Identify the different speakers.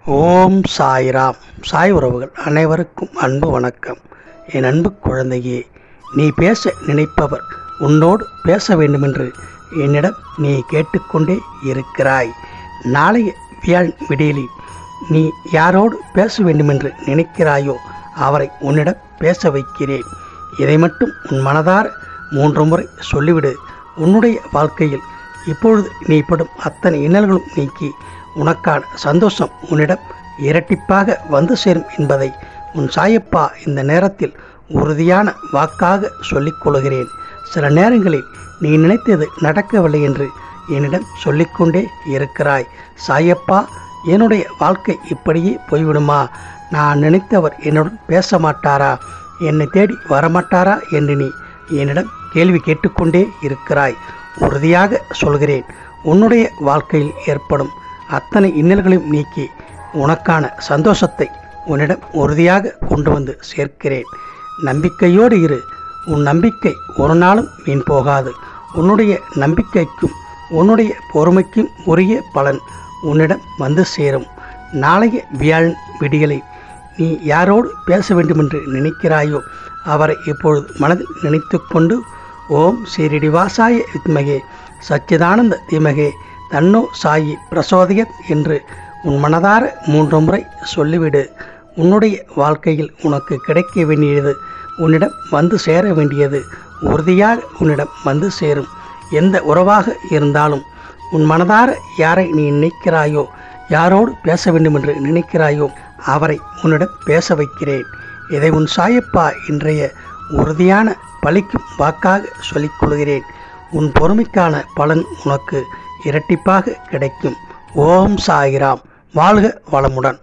Speaker 1: ஓம் சாய்ராம் சாய் உறவுகள் அனைவருக்கும் அன்பு வணக்கம் என் அன்பு குழந்தையே நீ பேச நினைப்பவர் உன்னோடு பேச வேண்டுமென்று என்னிடம் நீ கேட்டுக்கொண்டே இருக்கிறாய் நாளைய வியாழ் விடியலில் நீ யாரோடு பேச வேண்டுமென்று நினைக்கிறாயோ அவரை உன்னிடம் பேச வைக்கிறேன் இதை மட்டும் உன் மனதார மூன்று முறை சொல்லிவிடு உன்னுடைய வாழ்க்கையில் இப்பொழுது நீ படும் அத்தனை இன்னல்களும் நீக்கி உனக்கான சந்தோஷம் உன்னிடம் இரட்டிப்பாக வந்து சேரும் என்பதை உன் சாயப்பா இந்த நேரத்தில் உறுதியான வாக்காக சொல்லிக் கொள்கிறேன் சில நேரங்களில் நீ நினைத்தது நடக்கவில்லை என்று என்னிடம் சொல்லிக்கொண்டே இருக்கிறாய் சாயப்பா என்னுடைய வாழ்க்கை இப்படியே போய்விடுமா நான் நினைத்தவர் என்னுடன் பேச மாட்டாரா என்னை தேடி வரமாட்டாரா என்று நீ என்னிடம் கேள்வி கேட்டுக்கொண்டே இருக்கிறாய் உறுதியாக சொல்கிறேன் உன்னுடைய வாழ்க்கையில் ஏற்படும் அத்தனை இன்னல்களையும் நீக்கி உனக்கான சந்தோஷத்தை உன்னிடம் உறுதியாக கொண்டு வந்து சேர்க்கிறேன் நம்பிக்கையோடு இரு உன் நம்பிக்கை ஒரு நாளும் வீண் போகாது உன்னுடைய நம்பிக்கைக்கும் உன்னுடைய பொறுமைக்கும் உரிய பலன் உன்னிடம் வந்து சேரும் நாளைய வியாழன் விடிகளை நீ யாரோடு பேச வேண்டுமென்று நினைக்கிறாயோ அவரை இப்பொழுது மனதில் நினைத்து கொண்டு ஓம் ஸ்ரீடிவாசாய வித்மகே சச்சிதானந்த தீமகே தன்னோ சாயி பிரசோதயத் என்று உன் மனதார மூன்று முறை சொல்லிவிடு உன்னுடைய வாழ்க்கையில் உனக்கு கிடைக்க வேண்டியது உன்னிடம் வந்து சேர வேண்டியது உறுதியாக உன்னிடம் வந்து சேரும் எந்த உறவாக இருந்தாலும் உன் மனதார யாரை நீ நினைக்கிறாயோ யாரோடு பேச வேண்டுமென்று நினைக்கிறாயோ அவரை உன்னிடம் பேச வைக்கிறேன் இதை உன் சாயப்பா இன்றைய உறுதியான பலிக்கும் வாக்காக சொல்லிக் கொள்கிறேன் உன் பொறுமைக்கான பலன் உனக்கு இரட்டிப்பாக கிடைக்கும் ஓம் சாயிராம் வாழ்க வளமுடன்